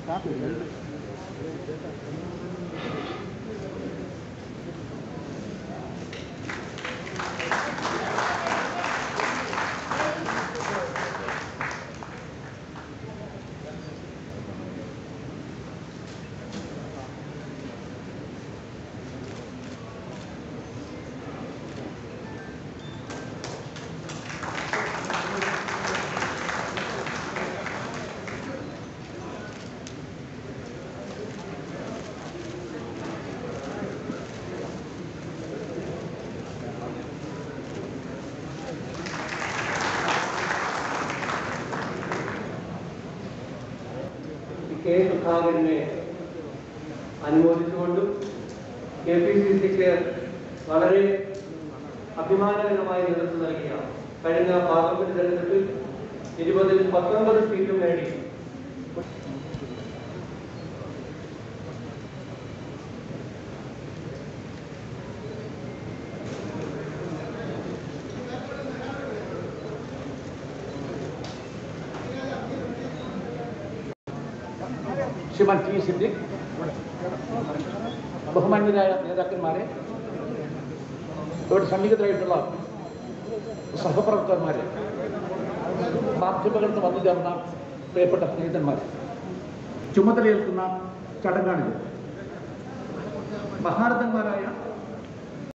K സുധാകരനെ അനുമോദിച്ചുകൊണ്ടും K P C സിക്ക് വളരെ അഭിമാനകരമായ നേതൃത്വം നൽകിയ കഴിഞ്ഞ പാർലമെന്റ് തെരഞ്ഞെടുപ്പിൽ ഇരുപതിൽ പത്തൊൻപത് സീറ്റും നേടി ശ്രീമാൻ ടി സിദ്ദിഖ് ബഹുമാന്യരായ നേതാക്കന്മാരെ ഇവിടെ സന്നിഹിതരായിട്ടുള്ള സഹപ്രവർത്തകന്മാരെ മാധ്യമങ്ങളിൽ നിന്ന് വന്നു ചേർന്ന പ്രിയപ്പെട്ട സ്നേഹിതന്മാരെ ചുമതലയേൽക്കുന്ന ചടങ്ങാണിത് മഹാരഥന്മാരായ